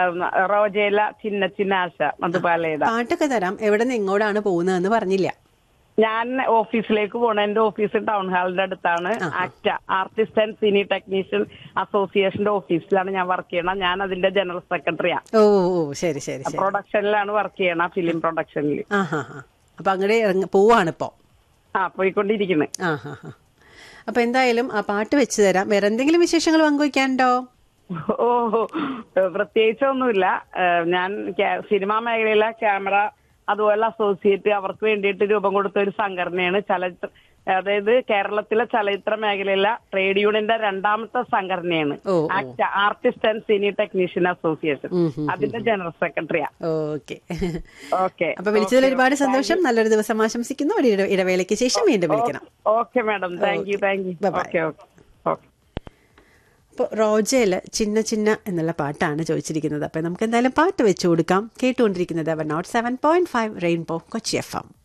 റോജയില ചിന്ന ചിന്ന ആശ മധുപാലയുടെ പാട്ടൊക്കെ തരാം എവിടെ നിന്ന് എങ്ങോട്ടാണ് പോകുന്നതെന്ന് പറഞ്ഞില്ല ഞാൻ ഓഫീസിലേക്ക് പോണ എന്റെ ഓഫീസ് ടൗൺ ഹാളിന്റെ അടുത്താണ് act artist and cine technician അസോസിയേഷന്റെ ഓഫീസിലാണ് ഞാൻ വർക്ക് ചെയ്യണം ഞാൻ അതിന്റെ ജനറൽ സെക്രട്ടറിയാ ഓ ഓ ശരി ശരി ശരി പ്രൊഡക്ഷനിലാണ് വർക്ക് ചെയ്യണ ഫിലിം പ്രൊഡക്ഷനിൽ ആ ഹാ ഹാ അപ്പൊ അങ്ങോട്ട് ഇറങ്ങ പോവാണിപ്പോ ആ പോയിക്കൊണ്ടിരിക്കുന്നത് ആ ഹാ ഹാ അപ്പൊ എന്തായാലും ആ പാട്ട് വെച്ച് തരാം വേറെ എന്തെങ്കിലും വിശേഷങ്ങൾ പങ്കുവയ്ക്കാനുണ്ടോ ഓ പ്രത്യേകിച്ചൊന്നുമില്ല ഏഹ് ഞാൻ ക്യാ- സിനിമാ മേഖലയിലെ ക്യാമറ അതുപോലെ അസോസിയേറ്റ് അവർക്ക് വേണ്ടിയിട്ട് രൂപം കൊടുത്ത ഒരു സംഘടനയാണ് ചലച്ചിത്ര അതായത് കേരളത്തിലെ ചലച്ചിത്ര മേഖലയിലെ ട്രേഡ് യൂണിയന്റെ രണ്ടാമത്തെ സംഘടനയാണ് ഓ, ഓ. Act artist and cine technician association ഉം, ഉം, അതിന്റെ ജനറൽ സെക്രട്ടറിയാ ഓക്കെ ഓക്കെ അപ്പൊ വിളിച്ചതിൽ ഒരുപാട് സന്തോഷം നല്ലൊരു ദിവസം ആശംസിക്കുന്നു ഒരു ഇട- ഇടവേളയ്ക്ക് ശേഷം വീണ്ടും വിളിക്കണം okay madam thank you thank you Bye-bye. Okay okay okay അപ്പോൾ റോജയിൽ ചിന്ന ചിന്ന എന്നുള്ള പാട്ടാണ് ചോദിച്ചിരിക്കുന്നത് അപ്പോൾ നമുക്ക് എന്തായാലും പാട്ട് വെച്ചു കൊടുക്കാം കേട്ടുകൊണ്ടിരിക്കുന്നത് one nought seven point five Rainbow Kochi F M